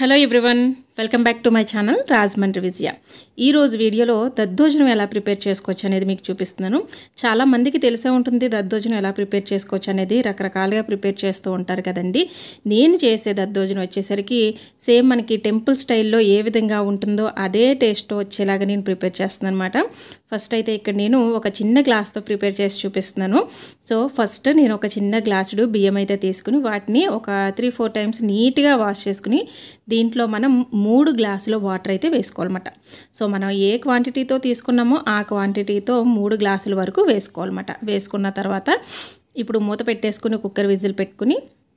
hello everyone welcome back to my channel Rajahmundry Vijaya ఈరోజు వీడియోలో దద్దోజనం ఎలా ప్రిపేర్ చేసుకోవచ్చు అనేది మీకు చూపిస్తున్నాను చాలా మందికి తెలిసే ఉంటుంది దద్దోజనం ఎలా ప్రిపేర్ చేసుకోవచ్చు అనేది రకరకాలుగా ప్రిపేర్ చేస్తూ ఉంటారు కదండి నేను చేసే దద్దోజనం వచ్చేసరికి సేమ్ మనకి టెంపుల్ స్టైల్లో ఏ విధంగా ఉంటుందో అదే టేస్ట్ వచ్చేలాగా నేను ప్రిపేర్ చేస్తున్నాను అనమాట ఫస్ట్ అయితే ఇక్కడ నేను ఒక చిన్న గ్లాస్తో ప్రిపేర్ చేసి చూపిస్తున్నాను సో ఫస్ట్ నేను ఒక చిన్న గ్లాసుడు బియ్యం అయితే తీసుకుని వాటిని ఒక త్రీ ఫోర్ టైమ్స్ నీట్గా వాష్ చేసుకుని దీంట్లో మనం మూడు గ్లాసుల వాటర్ అయితే వేసుకోవాలన్నమాట సో మనం ఏ క్వాంటిటీతో తీసుకున్నామో ఆ క్వాంటిటీతో మూడు గ్లాసుల వరకు వేసుకోవాలన్నమాట వేసుకున్న తర్వాత ఇప్పుడు మూత పెట్టేసుకుని కుక్కర్ విజిల్ పెట్టుకుని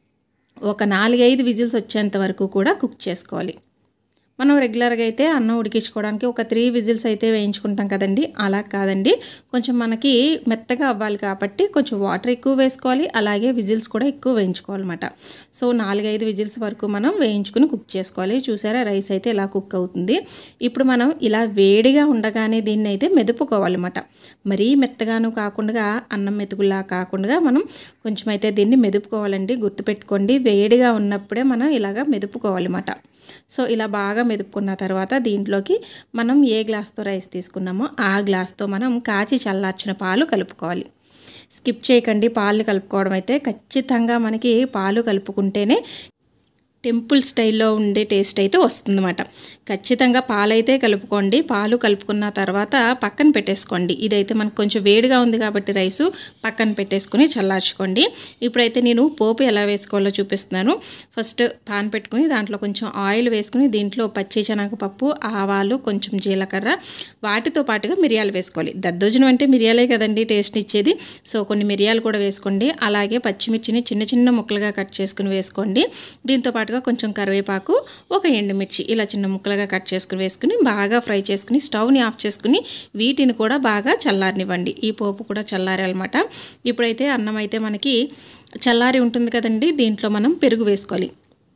ఒక నాలుగైదు విజిల్స్ వచ్చేంత వరకు కూడా కుక్ చేసుకోవాలి మనం రెగ్యులర్గా అయితే అన్నం ఉడికించుకోవడానికి ఒక త్రీ విజిల్స్ అయితే వేయించుకుంటాం కదండి అలా కాదండి కొంచెం మనకి మెత్తగా అవ్వాలి కాబట్టి కొంచెం వాటర్ ఎక్కువ వేసుకోవాలి అలాగే విజిల్స్ కూడా ఎక్కువ వేయించుకోవాలన్నమాట సో నాలుగైదు విజిల్స్ వరకు మనం వేయించుకుని కుక్ చేసుకోవాలి చూసారా రైస్ అయితే ఇలా కుక్ అవుతుంది ఇప్పుడు మనం ఇలా వేడిగా ఉండగానే దీన్ని అయితే మెదుపుకోవాలన్నమాట మరీ మెత్తగాను కాకుండా అన్నం మెతుకులా కాకుండా మనం కొంచెం అయితే దీన్ని మెదుపుకోవాలండి గుర్తుపెట్టుకోండి వేడిగా ఉన్నప్పుడే మనం ఇలాగ మెదుపుకోవాలన్నమాట సో ఇలా బాగా మెదుపుకున్న తర్వాత దీంట్లోకి మనం ఏ గ్లాస్తో రైస్ తీసుకున్నామో ఆ గ్లాస్తో మనం కాచి చల్లార్చిన పాలు కలుపుకోవాలి స్కిప్ చేయకండి పాలు కలుపుకోవడం అయితే ఖచ్చితంగా మనకి పాలు కలుపుకుంటేనే టెంపుల్ స్టైల్లో ఉండే టేస్ట్ అయితే వస్తుందన్నమాట ఖచ్చితంగా పాలైతే కలుపుకోండి పాలు కలుపుకున్న తర్వాత పక్కన పెట్టేసుకోండి ఇదైతే మనకు కొంచెం వేడిగా ఉంది కాబట్టి రైసు పక్కన పెట్టేసుకుని చల్లార్చుకోండి ఇప్పుడైతే నేను పోపు ఎలా వేసుకోవాలో చూపిస్తున్నాను ఫస్ట్ పాన్ పెట్టుకుని దాంట్లో కొంచెం ఆయిల్ వేసుకుని దీంట్లో పచ్చి శనగపప్పు ఆవాలు కొంచెం జీలకర్ర వాటితో పాటుగా మిరియాలు వేసుకోవాలి దద్దోజనం అంటే మిరియాలే కదండి టేస్ట్ ఇచ్చేది సో కొన్ని మిరియాలు కూడా వేసుకోండి అలాగే పచ్చిమిర్చిని చిన్న చిన్న ముక్కలుగా కట్ చేసుకుని వేసుకోండి దీంతో పాటుగా కొంచెం కరివేపాకు ఒక ఎండుమిర్చి ఇలా చిన్న ముక్కలుగా కట్ చేసుకుని వేసుకుని బాగా ఫ్రై చేసుకుని స్టవ్ని ఆఫ్ చేసుకుని వీటిని కూడా బాగా చల్లారనివ్వండి ఈ పోపు కూడా చల్లారాలన్నమాట ఇప్పుడైతే అన్నం అయితే మనకి చల్లారి ఉంటుంది కదండి దీంట్లో మనం పెరుగు వేసుకోవాలి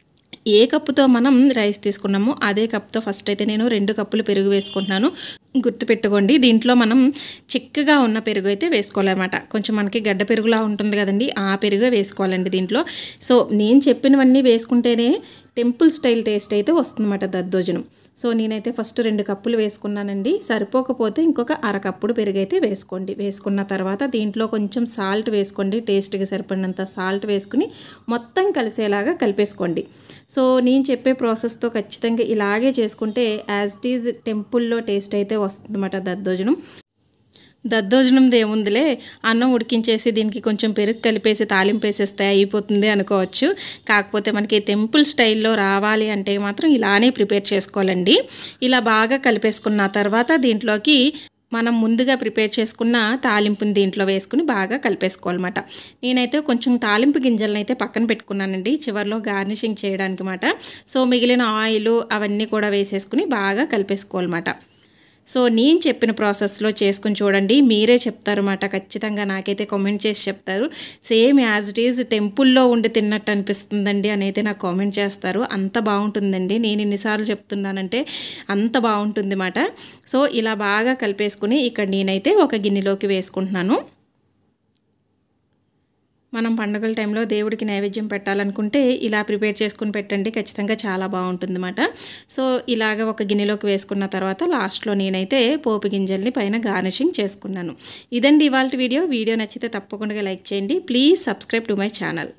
ఏ కప్పుతో మనం రైస్ తీసుకున్నామో అదే కప్తో ఫస్ట్ అయితే నేను రెండు కప్పులు పెరుగు వేసుకుంటున్నాను గుర్తుపెట్టుకోండి దీంట్లో మనం చిక్కగా ఉన్న పెరుగు అయితే వేసుకోవాలన్నమాట కొంచెం మనకి గడ్డ పెరుగులా ఉంటుంది కదండి ఆ పెరుగు వేసుకోవాలండి దీంట్లో సో నేను చెప్పినవన్నీ వేసుకుంటేనే టెంపుల్ స్టైల్ టేస్ట్ అయితే వస్తుందన్నమాట దద్దోజనం సో నేనైతే ఫస్ట్ రెండు కప్పులు వేసుకున్నానండి సరిపోకపోతే ఇంకొక అరకప్పుడు పెరుగు అయితే వేసుకోండి వేసుకున్న తర్వాత దీంట్లో కొంచెం సాల్ట్ వేసుకోండి టేస్ట్కి సరిపడినంత సాల్ట్ వేసుకుని మొత్తం కలిసేలాగా కలిపేసుకోండి సో నేను చెప్పే ప్రాసెస్తో ఖచ్చితంగా ఇలాగే చేసుకుంటే యాజ్ ఇట్ ఈజ్ టెంపుల్లో టేస్ట్ అయితే వస్తుందన్నమాట దద్దోజనం దద్దోజనంది ఏముందిలే అన్నం ఉడికించేసి దీనికి కొంచెం పెరుగు కలిపేసి తాలింపు వేసేస్తే అయిపోతుంది అనుకోవచ్చు కాకపోతే మనకి టెంపుల్ స్టైల్లో రావాలి అంటే మాత్రం ఇలానే ప్రిపేర్ చేసుకోవాలండి ఇలా బాగా కలిపేసుకున్న తర్వాత దీంట్లోకి మనం ముందుగా ప్రిపేర్ చేసుకున్న తాలింపుని దీంట్లో వేసుకుని బాగా కలిపేసుకోవాలన్నమాట నేనైతే కొంచెం తాలింపు గింజలను అయితే పక్కన పెట్టుకున్నానండి చివరిలో గార్నిషింగ్ చేయడానికి మాట సో మిగిలిన ఆయిల్ అవన్నీ కూడా వేసేసుకుని బాగా కలిపేసుకోవాలన్నమాట సో నేను చెప్పిన ప్రాసెస్లో చేసుకుని చూడండి మీరే చెప్తారన్నమాట ఖచ్చితంగా నాకైతే కామెంట్ చేసి చెప్తారు సేమ్ యాజ్ ఇట్ ఈజ్ టెంపుల్లో ఉండి తిన్నట్టు అనిపిస్తుందండి అని అయితే నాకు కామెంట్ చేస్తారు అంత బాగుంటుందండి నేను ఎన్నిసార్లు చెప్తున్నానంటే అంత బాగుంటుంది మాట సో ఇలా బాగా కలిపేసుకుని ఇక్కడ నేనైతే ఒక గిన్నెలోకి వేసుకుంటున్నాను మనం పండుగల టైంలో దేవుడికి నైవేద్యం పెట్టాలనుకుంటే ఇలా ప్రిపేర్ చేసుకుని పెట్టండి ఖచ్చితంగా చాలా బాగుంటుందన్నమాట సో ఇలాగ ఒక గిన్నెలోకి వేసుకున్న తర్వాత లాస్ట్లో నేనైతే పోపు గింజల్ని పైన గార్నిషింగ్ చేసుకున్నాను ఇదండి ఇవాళ వీడియో వీడియో నచ్చితే తప్పకుండా లైక్ చేయండి please subscribe to my channel